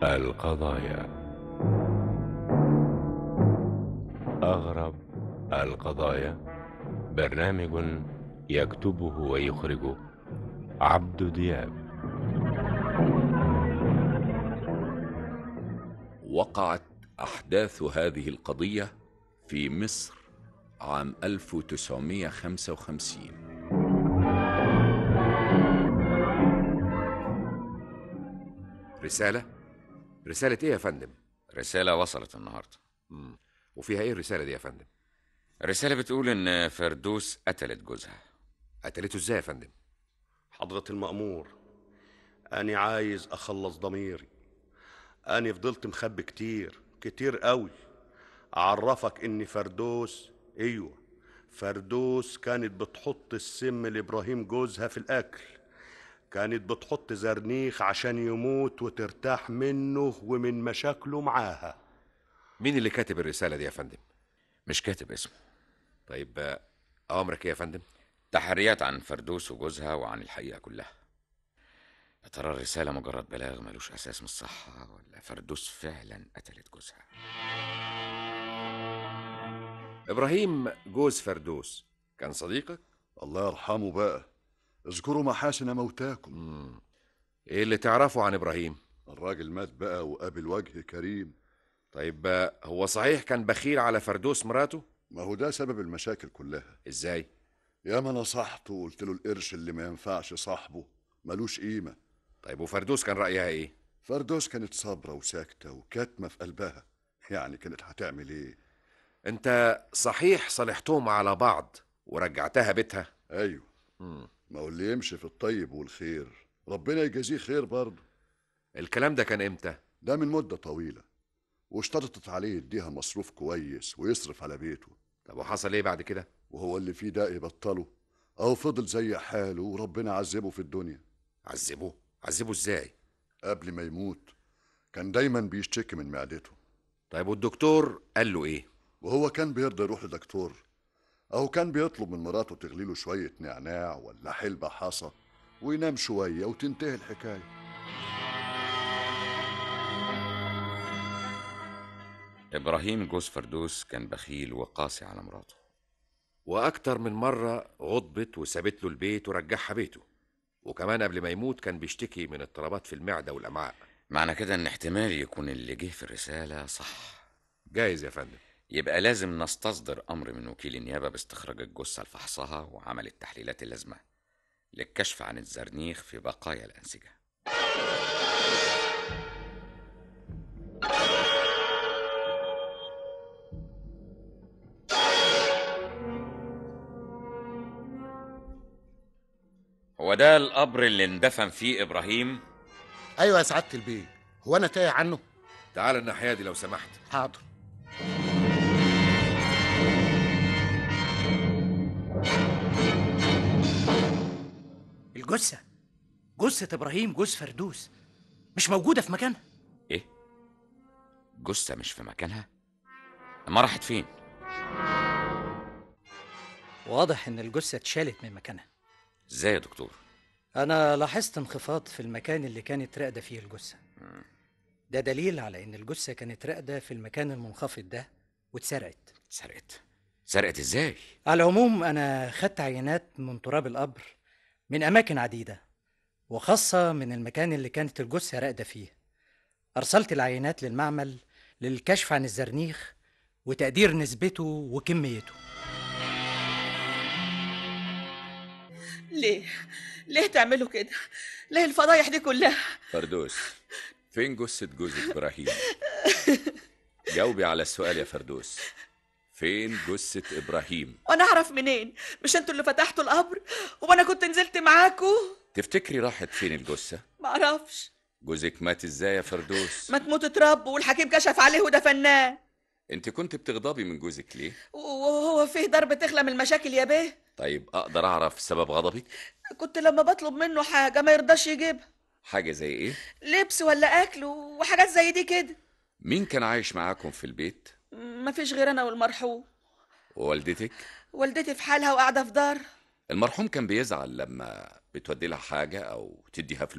القضايا أغرب القضايا برنامج يكتبه ويخرجه عبد دياب وقعت أحداث هذه القضية في مصر عام 1955 رسالة؟ رسالة ايه يا فندم؟ رسالة وصلت النهاردة مم. وفيها ايه الرسالة دي يا فندم؟ الرسالة بتقول إن فردوس قتلت جوزها قتلته ازاي يا فندم؟ حضرة المأمور أنا عايز أخلص ضميري أنا فضلت مخبي كتير كتير قوي أعرفك إن فردوس أيوة فردوس كانت بتحط السم لإبراهيم جوزها في الأكل كانت بتحط زرنيخ عشان يموت وترتاح منه ومن مشاكله معاها مين اللي كاتب الرسالة دي يا فندم؟ مش كاتب اسمه طيب آه، أوامرك ايه يا فندم؟ تحريات عن فردوس وجوزها وعن الحقيقة كلها يا ترى الرسالة مجرد بلاغ ملوش أساس من الصحة ولا فردوس فعلا قتلت جوزها إبراهيم جوز فردوس كان صديقك؟ الله يرحمه بقى اذكروا محاسن موتاكم مم. ايه اللي تعرفه عن إبراهيم؟ الراجل مات بقى وقابل وجه كريم طيب آه، هو صحيح كان بخيل على فردوس مراته؟ ما هو ده سبب المشاكل كلها ازاي؟ يا ما نصحته وقلت له القرش اللي ما ينفعش صاحبه ملوش قيمة طيب وفردوس كان رأيها ايه؟ فردوس كانت صابرة وساكتة وكاتمة في قلبها يعني كانت هتعمل ايه انت صحيح صالحتهم على بعض ورجعتها بيتها؟ ايوه مم. ما هو اللي يمشي في الطيب والخير ربنا يجازيه خير برضه الكلام ده كان امتى؟ ده من مدة طويلة واشترطت عليه يديها مصروف كويس ويصرف على بيته طب وحصل ايه بعد كده؟ وهو اللي فيه ده يبطله أو فضل زي حاله وربنا عذبه في الدنيا عذبوه؟ عذبوه ازاي؟ قبل ما يموت كان دايما بيشتكي من معدته طيب والدكتور قال له ايه؟ وهو كان بيرضى يروح لدكتور أو كان بيطلب من مراته تغلي له شوية نعناع ولا حلبة حصى وينام شوية وتنتهي الحكاية إبراهيم جوز فردوس كان بخيل وقاسي على مراته واكتر من مرة غضبت وسابت له البيت ورجعها بيته وكمان قبل ما يموت كان بيشتكي من اضطرابات في المعدة والأمعاء معنى كده إن احتمال يكون اللي جه في الرسالة صح جايز يا فندم يبقى لازم نستصدر أمر من وكيل النيابة باستخراج الجثة لفحصها وعمل التحليلات اللازمة للكشف عن الزرنيخ في بقايا الأنسجة هو ده القبر اللي اندفن فيه إبراهيم ايوه يا سعاده البيه هو انا تايه عنه تعال الناحية دي لو سمحت حاضر الجثة جثة إبراهيم جوز فردوس مش موجودة في مكانها إيه؟ جثة مش في مكانها؟ أما راحت فين؟ واضح إن الجثة اتشالت من مكانها إزاي يا دكتور؟ أنا لاحظت انخفاض في المكان اللي كانت راقدة فيه الجثة ده دليل على إن الجثة كانت راقدة في المكان المنخفض ده واتسرقت سرقت سرقت إزاي؟ على العموم أنا خدت عينات من تراب القبر من أماكن عديدة وخاصة من المكان اللي كانت الجثة راقدة فيه أرسلت العينات للمعمل للكشف عن الزرنيخ وتقدير نسبته وكميته ليه؟ ليه تعملوا كده؟ ليه الفضايح دي كلها؟ فردوس فين جثة جوزك إبراهيم؟ جاوبي على السؤال يا فردوس فين جثة إبراهيم؟ وانا اعرف منين؟ مش انتوا اللي فتحتوا القبر؟ وانا كنت نزلت معاكوا؟ تفتكري راحت فين الجثة؟ معرفش جوزك مات ازاي يا فردوس؟ ما تموت اترب والحكيم كشف عليه ودفناه انت كنت بتغضبي من جوزك ليه؟ وهو فيه ضرب تخلى من المشاكل يا بيه طيب أقدر أعرف سبب غضبك؟ كنت لما بطلب منه حاجة ما يرضاش يجيبها حاجة زي إيه؟ لبس ولا أكل وحاجات زي دي كده مين كان عايش معاكم في البيت؟ ما فيش غير أنا والمرحوم ووالدتك؟ والدتي في حالها وقاعدة في دار المرحوم كان بيزعل لما بتودي لها حاجة أو تديها فلوس؟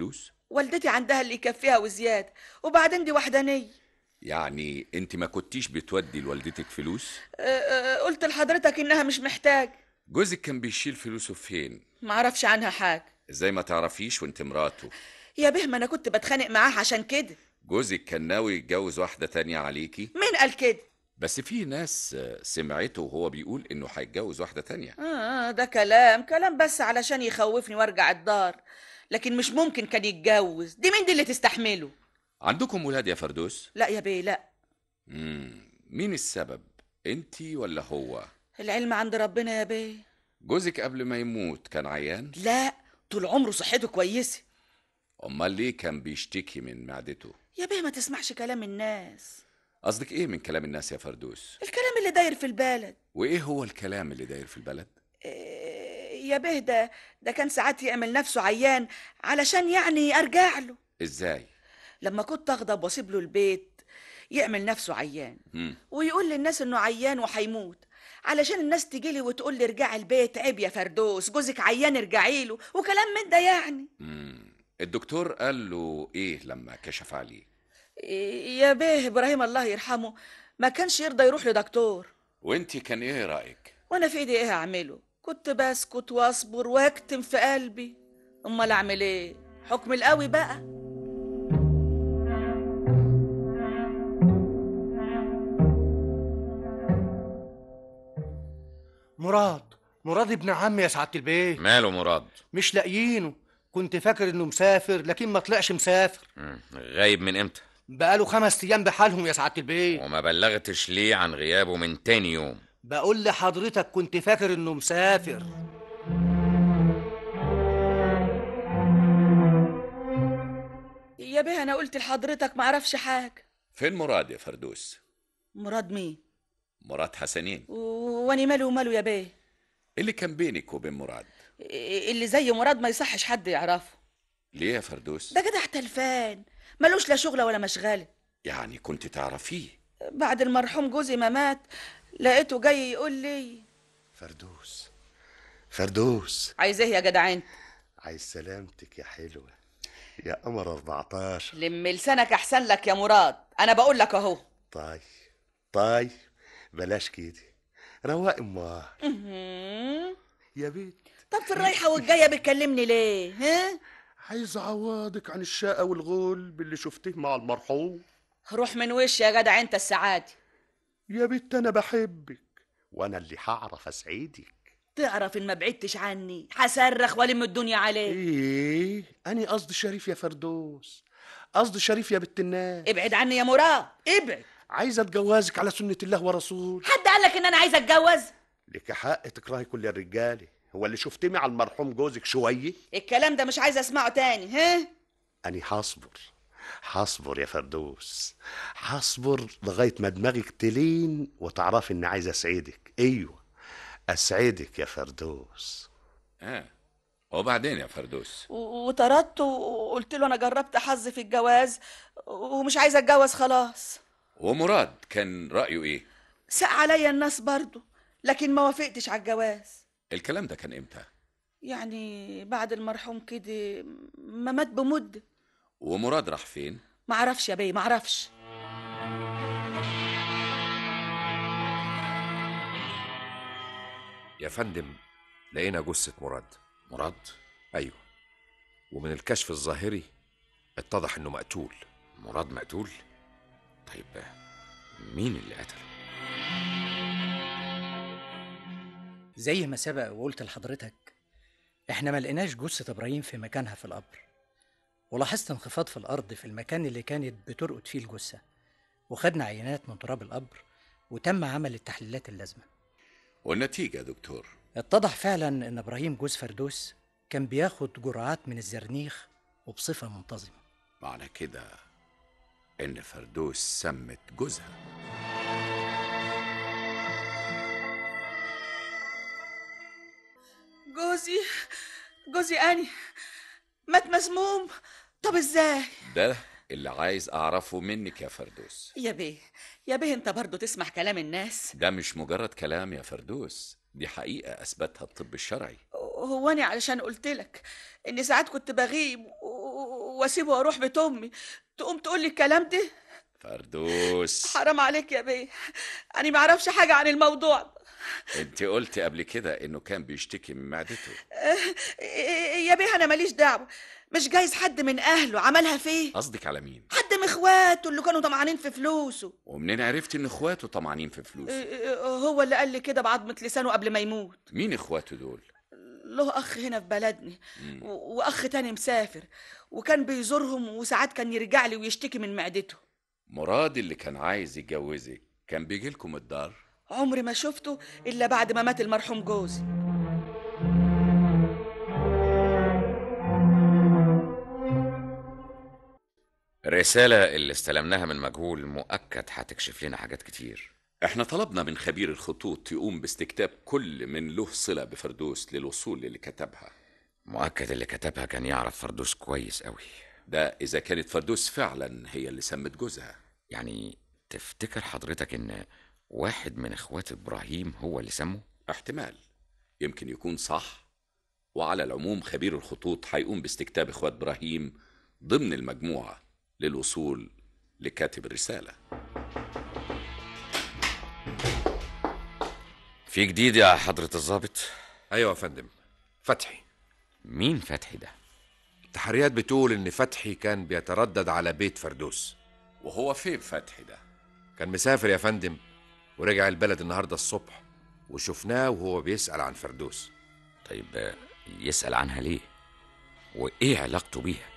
والدتي عندها اللي يكفيها وزيادة وبعدين دي وحدانية يعني انت ما كنتيش بتودي لوالدتك فلوس أه، أه، قلت لحضرتك إنها مش محتاج جوزك كان بيشيل فلوسه فين معرفش عنها حاجة ازاي ما تعرفيش وانت مراته يا به ما أنا كنت بتخانق معاه عشان كده جوزك كان ناوي يتجوز واحدة تانية عليكي مين قال كده بس في ناس آه، سمعته وهو بيقول انه هيتجوز واحدة تانية آه ده كلام كلام بس علشان يخوفني وارجع الدار لكن مش ممكن كان يتجوز دي مين دي اللي تستحمله عندكم ولاد يا فردوس لا يا بيه لا مم. مين السبب انت ولا هو العلم عند ربنا يا بيه جوزك قبل ما يموت كان عيان لا طول عمره صحته كويسة امال ليه كان بيشتكي من معدته يا بيه ما تسمعش كلام الناس قصدك ايه من كلام الناس يا فردوس الكلام اللي داير في البلد وايه هو الكلام اللي داير في البلد إيه يا بيه ده ده كان ساعات يعمل نفسه عيان علشان يعني ارجع له ازاي لما كنت اغضب واسيب له البيت يعمل نفسه عيان مم. ويقول للناس انه عيان وهيموت علشان الناس تجي لي وتقول لي ارجعي البيت عيب يا فردوس جوزك عيان ارجعي له وكلام من ده يعني مم. الدكتور قال له ايه لما كشف عليه إيه يا بيه ابراهيم الله يرحمه ما كانش يرضى يروح لدكتور وانت كان ايه رايك وانا في ايدي ايه اعمله كنت بسكت واصبر واكتم في قلبي امال اعمل ايه حكم القوي بقى مراد مراد ابن عمي يا سعاده البيه ماله مراد مش لاقيينه كنت فاكر انه مسافر لكن ما طلعش مسافر مم. غايب من امتى بقاله خمس ايام بحالهم يا سعاده البيه وما بلغتش ليه عن غيابه من تاني يوم بقول لحضرتك كنت فاكر انه مسافر يا بيه انا قلت لحضرتك ما اعرفش حاجه فين مراد يا فردوس مراد مين مراد حسنين و- واني ماله وماله يا بيه إيه اللي كان بينك وبين مراد إيه اللي زي مراد ما يصحش حد يعرفه ليه يا فردوس ده جدع تلفان ملوش لا شغله ولا مشغله يعني كنت تعرفيه بعد المرحوم جوزي ما مات لقيته جاي يقول لي فردوس فردوس عايز ايه يا جدع انت عايز سلامتك يا حلوة يا قمر 14 لم لسانك احسن لك يا مراد انا بقول لك اهو طيب طيب بلاش كده رواق امال مهم. يا بيت طب في الرايحه والجايه بتكلمني ليه ها عايز اعوضك عن الشقة والغول باللي شفتيه مع المرحوم روح من وش يا جدع انت السعادي يا بنت انا بحبك وانا اللي هعرف اسعدك تعرف ان ما بعدتش عني هصرخ والم الدنيا عليك ايه اني قصدي شريف يا فردوس قصدي شريف يا بنت الناس ابعد عني يا مراد ابعد عايزه اتجوزك على سنه الله ورسول حد قال لك ان انا عايزه اتجوز لك حق تكرهي كل الرجاله هو اللي شفتيه مع المرحوم جوزك شويه الكلام ده مش عايزه اسمعه تاني ها اني هصبر هصبر يا فردوس هصبر لغايه ما دماغك تلين وتعرفي اني عايز اسعدك ايوه اسعدك يا فردوس اه وبعدين يا فردوس و- وطردته وقلت له انا جربت حظي في الجواز ومش عايزه اتجوز خلاص ومراد كان رايه ايه ساق عليا الناس برضه لكن ما وافقتش على الجواز الكلام ده كان امتى يعني بعد المرحوم كده ما مات بمده ومراد راح فين معرفش يا بيه معرفش يا فندم لقينا جثة مراد مراد أيوه ومن الكشف الظاهري اتضح إنه مقتول مراد مقتول طيب مين اللي قتله زي ما سبق وقلت لحضرتك احنا ما لقيناش جثة ابراهيم في مكانها في القبر ولاحظت انخفاض في الارض في المكان اللي كانت بترقد فيه الجثة وخدنا عينات من تراب القبر وتم عمل التحليلات اللازمة والنتيجة يا دكتور اتضح فعلا ان ابراهيم جوز فردوس كان بياخد جرعات من الزرنيخ وبصفة منتظمة معنى كده ان فردوس سمت جوزها جوزي جوزي اني مات مسموم طب ازاي ده اللي عايز اعرفه منك يا فردوس يا بيه يا بيه انت برضه تسمع كلام الناس ده مش مجرد كلام يا فردوس دي حقيقة اثبتها الطب الشرعي هو انا علشان قلت لك اني ساعات كنت بغيب و- واسيبه واروح بيت امي تقوم تقول لي الكلام ده فردوس حرام عليك يا بيه انا ما اعرفش حاجه عن الموضوع ده. انت قلت قبل كده انه كان بيشتكي من معدته آه، يا بيه انا ماليش دعوه مش جايز حد من اهله عملها فيه قصدك على مين حد من اخواته اللي كانوا طمعانين في فلوسه ومنين عرفت ان اخواته طمعانين في آه، فلوسه آه، هو اللي قال لي كده بعضمة لسانه قبل ما يموت مين اخواته دول له اخ هنا في بلدنا و- واخ تاني مسافر وكان بيزورهم وساعات كان يرجع لي ويشتكي من معدته مراد اللي كان عايز يتجوزك كان بيجي لكم الدار عمري ما شفته الا بعد ما مات المرحوم جوزي الرسالة اللي استلمناها من مجهول مؤكد هتكشف لنا حاجات كتير احنا طلبنا من خبير الخطوط يقوم باستكتاب كل من له صلة بفردوس للوصول للي كتبها مؤكد اللي كتبها كان يعرف فردوس كويس قوي ده إذا كانت فردوس فعلا هي اللي سمت جوزها يعني تفتكر حضرتك ان واحد من اخوات ابراهيم هو اللي سمه احتمال يمكن يكون صح وعلى العموم خبير الخطوط هيقوم باستكتاب اخوات ابراهيم ضمن المجموعة للوصول لكاتب الرسالة في جديد يا حضرة الضابط ايوه يا فندم فتحي مين فتحي ده التحريات بتقول ان فتحي كان بيتردد على بيت فردوس وهو فين فتحي ده كان مسافر يا فندم ورجع البلد النهارده الصبح وشفناه وهو بيسأل عن فردوس طيب آه، يسأل عنها ليه وايه علاقته بيها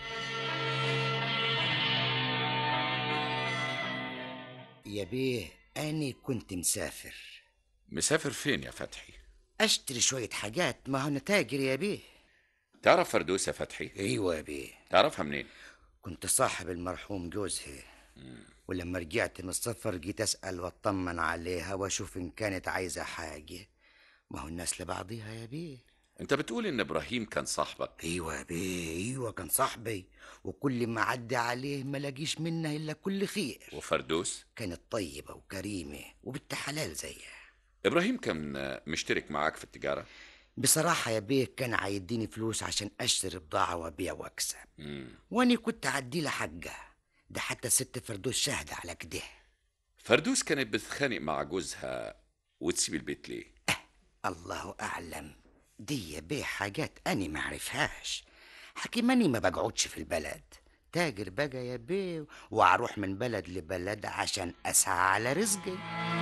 يا بيه أنا كنت مسافر مسافر فين يا فتحي أشتري شوية حاجات ما هو أنا تاجر يا بيه تعرف فردوس يا فتحي أيوة يا بيه تعرفها منين كنت صاحب المرحوم جوزها ولما رجعت من السفر جيت أسأل وأطمن عليها وأشوف إن كانت عايزة حاجة ما هو الناس لبعضيها يا بيه انت بتقول ان ابراهيم كان صاحبك أيوة يا بيه أيوة كان صاحبي وكل ما عدى عليه ما لاقيش منه إلا كل خير وفردوس كانت طيبة وكريمة وبنت حلال زيها ابراهيم كان مشترك معاك في التجارة بصراحة يا بيه كان عيديني فلوس عشان أشتري بضاعة وأبيع وأكسب مم. وأنا كنت أعدي له حقها ده حتى الست فردوس شاهدة على كده فردوس كانت بتتخانق مع جوزها وتسيب البيت ليه الله أعلم دي يا بيه حاجات أنا ما أعرفهاش حكيم أني ما بقعدش في البلد تاجر بقى يا بيه وأروح من بلد لبلد عشان أسعى على رزقي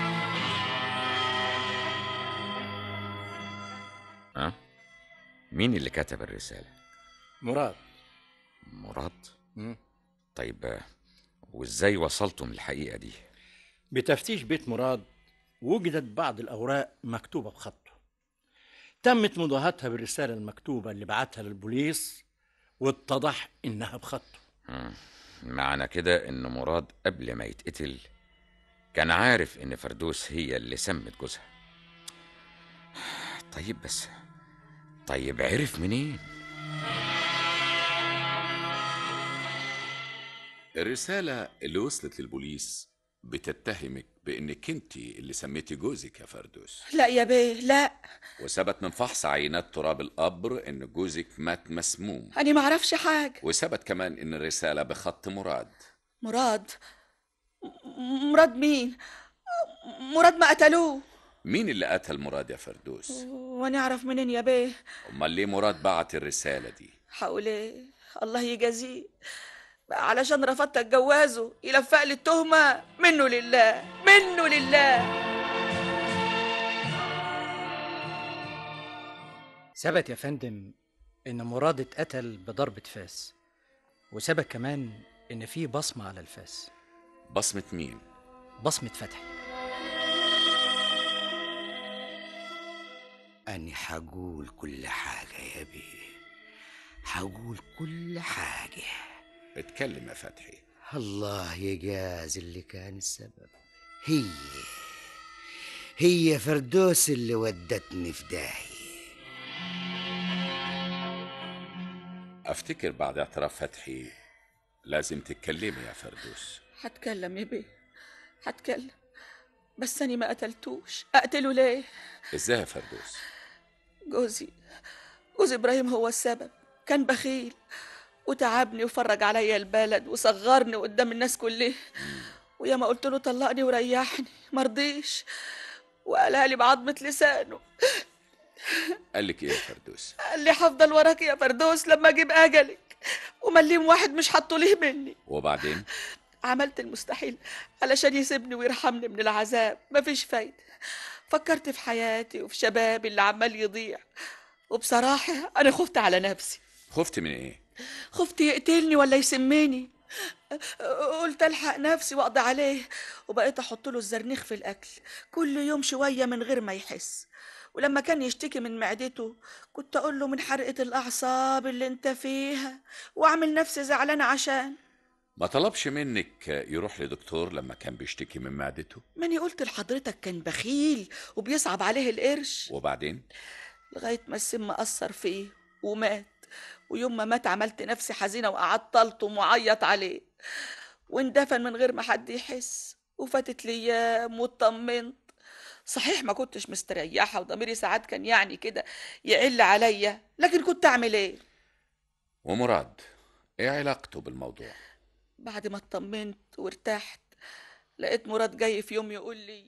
ها مين اللي كتب الرسالة مراد مراد مم. طيب آه، وازاي وصلتم للحقيقة دي بتفتيش بيت مراد وجدت بعض الأوراق مكتوبة بخطه تمت مضاهاتها بالرسالة المكتوبة اللي بعتها للبوليس واتضح إنها بخطه مم. معنى كده ان مراد قبل ما يتقتل كان عارف ان فردوس هي اللي سمت جوزها طيب بس طيب عرف منين الرسالة اللي وصلت للبوليس بتتهمك بانك انت اللي سميتي جوزك يا فردوس لا يا بيه لا وثبت من فحص عينات تراب القبر ان جوزك مات مسموم أنا ما أعرفش حاجة وثبت كمان ان الرسالة بخط مراد مراد م- مراد مين مراد ما قتلوه مين اللي قتل مراد يا فردوس وانا اعرف منين يا بيه امال ليه مراد بعت الرسالة دي حول ايه الله يجازيه علشان رفضت اتجوزه يلفق لي التهمه منه لله منه لله ثبت يا فندم إن مراد اتقتل بضربة فاس وثبت كمان إن في بصمة على الفاس بصمة مين بصمة فتحي أنا حقول كل حاجة يا بيه حقول كل حاجة اتكلم يا فتحي الله يجاز اللي كان السبب هي هي فردوس اللي ودتني في داهية افتكر بعد اعتراف فتحي لازم تتكلمي يا فردوس هتكلم يا بيه هتكلم بس أنا ما قتلتوش أقتله ليه ازاي يا فردوس جوزي جوز إبراهيم هو السبب كان بخيل وتعبني وفرج عليا البلد وصغرني قدام الناس كلها ويا ما قلت له طلقني وريحني مرضيش وقالها لي بعضمة لسانه قال لك ايه يا فردوس قال لي هفضل وراك يا فردوس لما اجيب اجلك ومليم واحد مش حاطه ليه مني وبعدين عملت المستحيل علشان يسيبني ويرحمني من العذاب مفيش فايدة فكرت في حياتي وفي شبابي اللي عمال يضيع وبصراحة أنا خفت على نفسي خفت من ايه خفت يقتلني ولا يسمني قلت الحق نفسي واقضي عليه وبقيت احط له الزرنيخ في الاكل كل يوم شويه من غير ما يحس ولما كان يشتكي من معدته كنت اقول له من حرقه الاعصاب اللي انت فيها واعمل نفسي زعلانه عشان ما طلبش منك يروح لدكتور لما كان بيشتكي من معدته ماني قلت لحضرتك كان بخيل وبيصعب عليه القرش وبعدين لغايه ما السم اثر فيه ومات ويوم ما مات عملت نفسي حزينه وقعدت الطم وعيط عليه واندفن من غير ما حد يحس وفاتت لي ايام واطمنت صحيح ما كنتش مستريحه وضميري ساعات كان يعني كده يعل عليا لكن كنت اعمل ايه ومراد ايه علاقته بالموضوع بعد ما اطمنت وارتحت لقيت مراد جاي في يوم يقول لي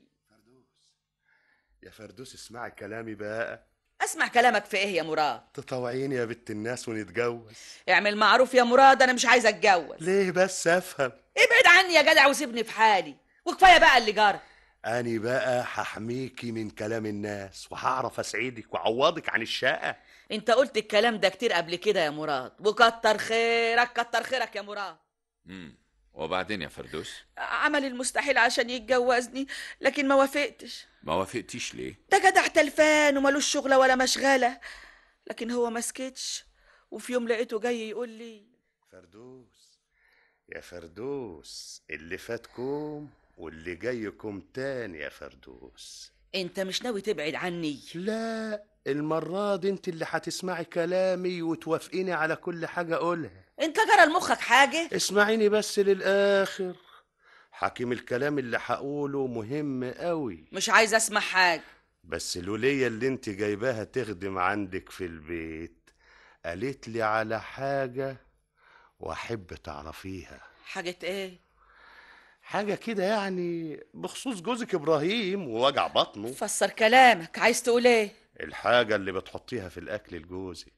يا فردوس اسمعي كلامي بقى اسمع كلامك في ايه يا مراد تطوعيني يا بنت الناس ونتجوز اعمل معروف يا مراد انا مش عايزه اتجوز ليه بس افهم ابعد عني يا جدع وسيبني في حالي وكفايه بقى اللي جرى أنا بقى هحميكي من كلام الناس وهعرف أسعدك وأعوضك عن الشقة انت قلت الكلام ده كتير قبل كده يا مراد وكتر خيرك كتر خيرك يا مراد امم وبعدين يا فردوس عمل المستحيل عشان يتجوزني لكن ما وافقتش ما وافقتيش ليه ده جدع تلفان ومالوش شغلة ولا مشغلة لكن هو ما سكتش وفي يوم لقيته جاي يقول لي فردوس يا فردوس اللي فاتكم واللي جايكم تاني يا فردوس انت مش ناوي تبعد عني لا المرة دي انت اللي هتسمعي كلامي وتوافقيني على كل حاجة أقولها انت جرى لمخك حاجة اسمعيني بس للآخر حكيم الكلام اللي هقوله مهم قوي مش عايز اسمع حاجة بس الولية اللي انت جايباها تخدم عندك في البيت قالت لي على حاجة واحب تعرفيها حاجة ايه حاجة كده يعني بخصوص جوزك إبراهيم ووجع بطنه فسر كلامك عايز تقول ايه الحاجة اللي بتحطيها في الأكل لجوزك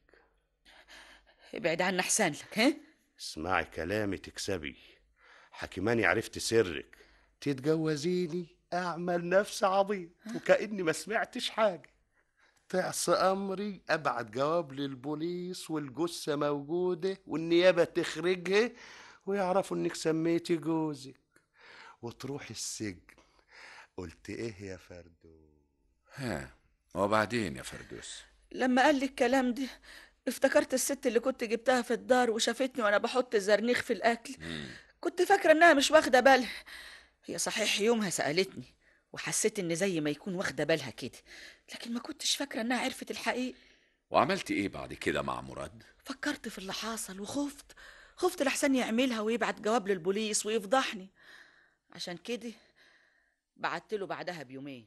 ابعد عنا احسن لك ها اسمعي كلامي تكسبي حكيماني عرفت سرك تتجوزيني أعمل نفسي عبيط وكأني ما سمعتش حاجة تعصي أمري أبعت جواب للبوليس والجثة موجودة والنيابة تخرجها ويعرفوا إنك سميتي جوزك وتروحي السجن قلت إيه يا فردو ها وبعدين يا فردوس لما قال لي الكلام ده افتكرت الست اللي كنت جبتها في الدار وشافتني وانا بحط الزرنيخ في الاكل كنت فاكره انها مش واخده بالها هي صحيح يومها سالتني وحسيت ان زي ما يكون واخده بالها كده لكن ما كنتش فاكره انها عرفت الحقيقه وعملت ايه بعد كده مع مراد فكرت في اللي حصل وخفت خفت لحسن يعملها ويبعت جواب للبوليس ويفضحني عشان كده بعت له بعدها بيومين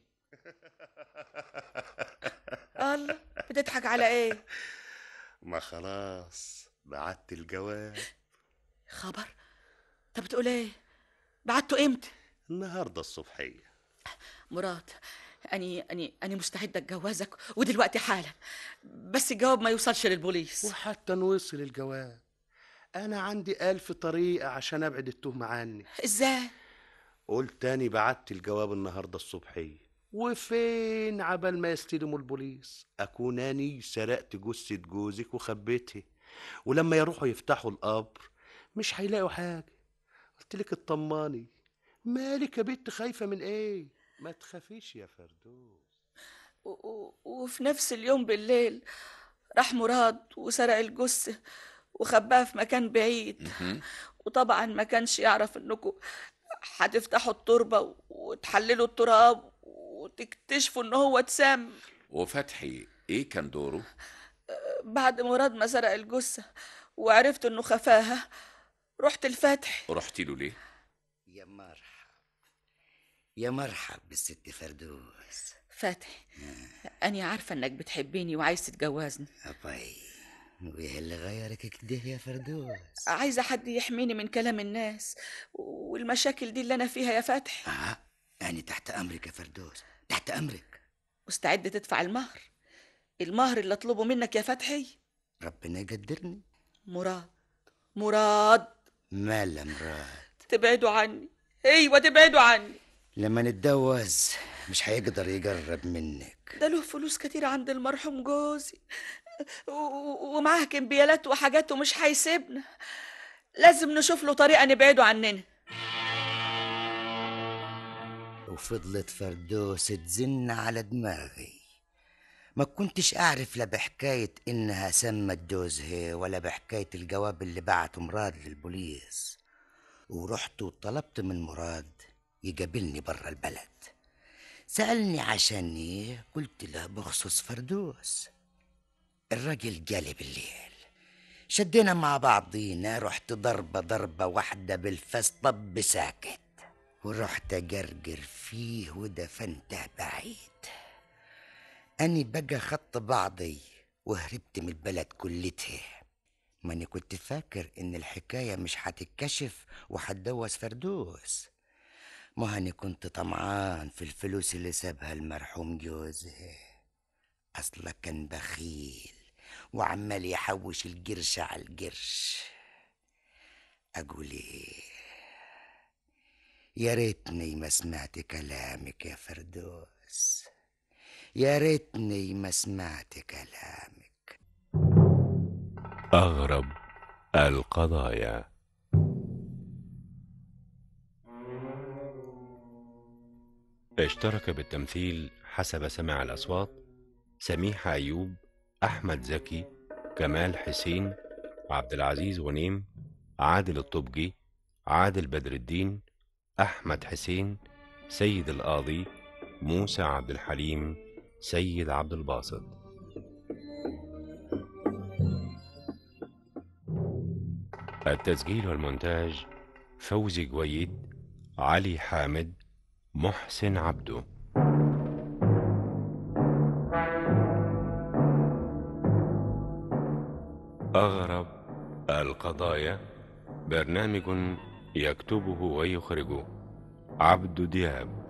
الله بتضحك على ايه ما خلاص بعت الجواب خبر انت بتقول ايه بعته امتى النهارده الصبحيه مراد اني اني اني مستعده اتجوزك ودلوقتي حالا بس الجواب ما يوصلش للبوليس وحتى نوصل الجواب انا عندي الف طريقه عشان ابعد التهمه عني ازاي قلت تاني بعت الجواب النهارده الصبحيه وفين عبال ما يستلموا البوليس اكون اني سرقت جثه جوزك وخبيتها ولما يروحوا يفتحوا القبر مش هيلاقوا حاجه قلت لك اطمني مالك يا بنت خايفه من ايه ما تخافيش يا فردوس و- و- وفي نفس اليوم بالليل راح مراد وسرق الجثة وخباها في مكان بعيد وطبعا ما كانش يعرف انكم هتفتحوا التربة وتحللوا التراب وتكتشفوا ان هو اتسم وفتحي ايه كان دوره بعد مراد ما سرق الجثة وعرفت انه خفاها رحت الفتح رحت له ليه يا مرحب يا مرحب بالست فردوس فتح أنا عارفة إنك بتحبيني وعايز تتجوزني أبي وايه اللي غيرك كده يا فردوس عايزة حد يحميني من كلام الناس والمشاكل دي اللي أنا فيها يا فتحي اه انا تحت امرك يا فردوس تحت امرك مستعد تدفع المهر المهر اللي أطلبه منك يا فتحي ربنا يقدرني مراد مراد مالا مراد تبعدوا عني ايوه تبعدوا عني لما نتجوز مش هيقدر يقرب منك ده له فلوس كتير عند المرحوم جوزي و- و- ومعاه كمبيالات وحاجات ومش هيسيبنا لازم نشوف له طريقة نبعده عننا وفضلت فردوس تزن على دماغي ما كنتش أعرف لا بحكاية إنها سمت جوزها ولا بحكاية الجواب اللي بعته مراد للبوليس ورحت وطلبت من مراد يقابلني برا البلد سألني عشان إيه قلت له بخصوص فردوس الراجل جالي بالليل شدينا مع بعضينا رحت ضربة ضربة واحدة بالفاس طب ساكت ورحت أجرجر فيه ودفنته بعيد أني بقى خدت بعضي وهربت من البلد كلتها ماني كنت فاكر إن الحكاية مش هتتكشف وهتجوز فردوس ما هاني كنت طمعان في الفلوس اللي سابها المرحوم جوزها أصلا كان بخيل وعمال يحوش القرش على القرش أقول إيه يا ريتني ما سمعت كلامك يا فردوس يا ريتني ما سمعت كلامك أغرب القضايا اشترك بالتمثيل حسب سماع الأصوات سميحة أيوب أحمد زكي كمال حسين عبد العزيز ونيم عادل الطبجي عادل بدر الدين أحمد حسين سيد القاضي موسى عبد الحليم سيد عبد الباسط التسجيل والمونتاج فوزي جويد علي حامد محسن عبده أغرب القضايا برنامج يكتبه ويخرجه عبد دياب